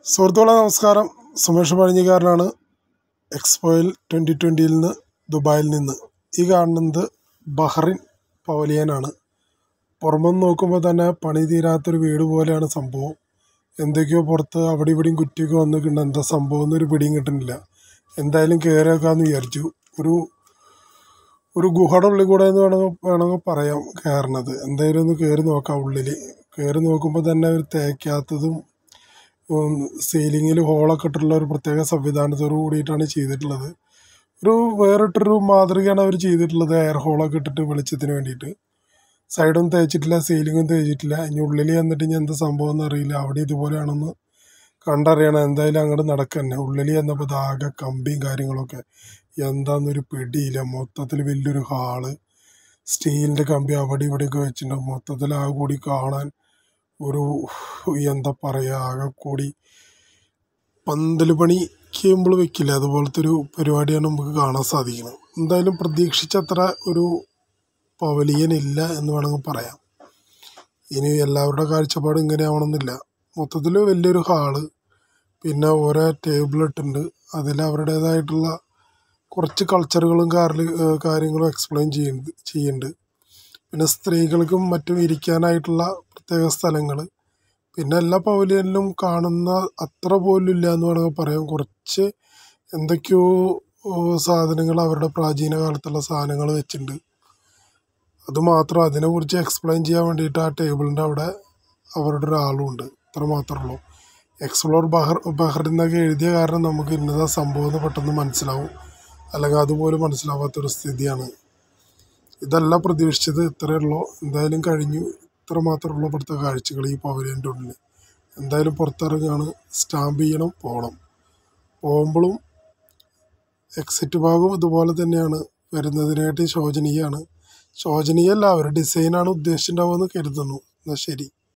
സുഹൃത്തുക്കളെ നമസ്കാരം സുമേഷ് പഴഞ്ഞിക്കാരനാണ് എക്സ്പോയിൽ ട്വൻ്റി ട്വൻ്റിയിൽ നിന്ന് ദുബായിൽ നിന്ന് ഈ കാണുന്നത് ബഹ്റിൻ പവലിയനാണ് പുറമെന്ന് നോക്കുമ്പോൾ തന്നെ പണി തീരാത്തൊരു വീട് പോലെയാണ് സംഭവം എന്തൊക്കെയോ പുറത്ത് അവിടെ ഇവിടെയും കുറ്റിയൊക്കെ വന്നിട്ടുണ്ട് എന്താ സംഭവം എന്നൊരു പിടിയും കിട്ടുന്നില്ല എന്തായാലും കയറി വെക്കാമെന്ന് വിചാരിച്ചു ഒരു ഒരു ഗുഹയുടെ ഉള്ളിൽ കൂടെ എന്ന് വേണമെങ്കിൽ വേണമെങ്കിൽ പറയാം കയറണത് എന്തായാലും ഒന്ന് കയറി നോക്കാം ഉള്ളിൽ കയറി നോക്കുമ്പോൾ തന്നെ ഒരു തേക്കാത്തതും സീലിങ്ങിൽ ഹോളൊക്കെ ഇട്ടിട്ടുള്ള ഒരു പ്രത്യേക സംവിധാനത്തോട് കൂടിയിട്ടാണ് ചെയ്തിട്ടുള്ളത് ഒരു വേറിട്ടൊരു മാതൃകയാണ് അവർ ചെയ്തിട്ടുള്ളത് എയർ ഹോളൊക്കെ ഇട്ടിട്ട് വെളിച്ചത്തിന് വേണ്ടിയിട്ട് സൈഡും തേച്ചിട്ടില്ല സീലിങ്ങും തേച്ചിട്ടില്ല ഇനി ഉള്ളിൽ ചെന്നിട്ട് ഇനി എന്താ സംഭവം എന്ന് അറിയില്ല അവിടെ ഇതുപോലെയാണെന്ന് കണ്ടറിയണം എന്തായാലും അങ്ങോട്ട് നടക്കന്നെ ഉള്ളിൽ ചെന്നപ്പോൾ ഇതാകെ കമ്പിയും കാര്യങ്ങളൊക്കെ എന്താന്നൊരു പിടിയില്ല മൊത്തത്തിൽ വലിയൊരു ഹാള് സ്റ്റീലിൻ്റെ കമ്പി അവിടെ ഇവിടെയൊക്കെ വെച്ചിട്ടുണ്ട് മൊത്തത്തിൽ ആ കൂടി കാണാൻ ഒരു എന്താ പറയുക ആകെ കൂടി പന്തൽ പണിക്ക് നമ്മൾ വെക്കില്ല അതുപോലത്തെ ഒരു പരിപാടിയാണ് നമുക്ക് കാണാൻ സാധിക്കുന്നത് എന്തായാലും പ്രതീക്ഷിച്ചത്ര ഒരു പവലിയൻ ഇല്ല എന്ന് വേണമെങ്കിൽ പറയാം ഇനി എല്ലാവരുടെ കാഴ്ചപ്പാടും ഇങ്ങനെ ആവണമെന്നില്ല മൊത്തത്തിൽ വലിയൊരു ഹാള് പിന്നെ ഓരോ ടേബിൾ ഇട്ടുണ്ട് അതിൽ അവരുടേതായിട്ടുള്ള കുറച്ച് കൾച്ചറുകളും കാര്യങ്ങളും എക്സ്പ്ലെയിൻ ചെയ്യുന്നുണ്ട് ചെയ്യുന്നുണ്ട് പിന്നെ സ്ത്രീകൾക്കും മറ്റും ഇരിക്കാനായിട്ടുള്ള പ്രത്യേക സ്ഥലങ്ങൾ പിന്നെ എല്ലാ പവലിയനിലും കാണുന്ന അത്ര പോലും ഇല്ല എന്ന് വേണമെങ്കിൽ പറയാം കുറച്ച് എന്തൊക്കെയോ സാധനങ്ങൾ അവരുടെ പ്രാചീന കാലത്തുള്ള സാധനങ്ങൾ വെച്ചിട്ടുണ്ട് അതുമാത്രം അതിനെക്കുറിച്ച് എക്സ്പ്ലെയിൻ ചെയ്യാൻ വേണ്ടിയിട്ട് ആ ടേബിളിൻ്റെ അവിടെ അവരുടെ ഒരാളും ഉണ്ട് അത്ര മാത്രമേ ഉള്ളൂ എക്സ്പ്ലോർ ബഹർ ബഹ്റിൻ എന്നൊക്കെ എഴുതിയ കാരണം നമുക്ക് ഇന്നതാ സംഭവം എന്ന് പെട്ടെന്ന് മനസ്സിലാവും അല്ലെങ്കിൽ അതുപോലും മനസ്സിലാവാത്തൊരു സ്ഥിതിയാണ് ഇതല്ല പ്രതീക്ഷിച്ചത് ഇത്രയേ ഉള്ളൂ എന്തായാലും കഴിഞ്ഞു ഇത്ര മാത്രമേ ഉള്ളൂ ഇവിടുത്തെ കാഴ്ചകൾ ഈ പവലിയൻ്റെ ഉള്ളിൽ എന്തായാലും പുറത്തിറങ്ങുകയാണ് സ്റ്റാമ്പ് ചെയ്യണം പോകണം പോകുമ്പോഴും എക്സിറ്റ് ഭാഗവും ഇതുപോലെ തന്നെയാണ് വരുന്നതിനായിട്ട് ശോചനീയമാണ് ശോചനീയമല്ല അവർ ഡിസൈനാണ് ഉദ്ദേശിച്ചിട്ടുണ്ടാവുമെന്ന് കരുതുന്നു എന്നാൽ ശരി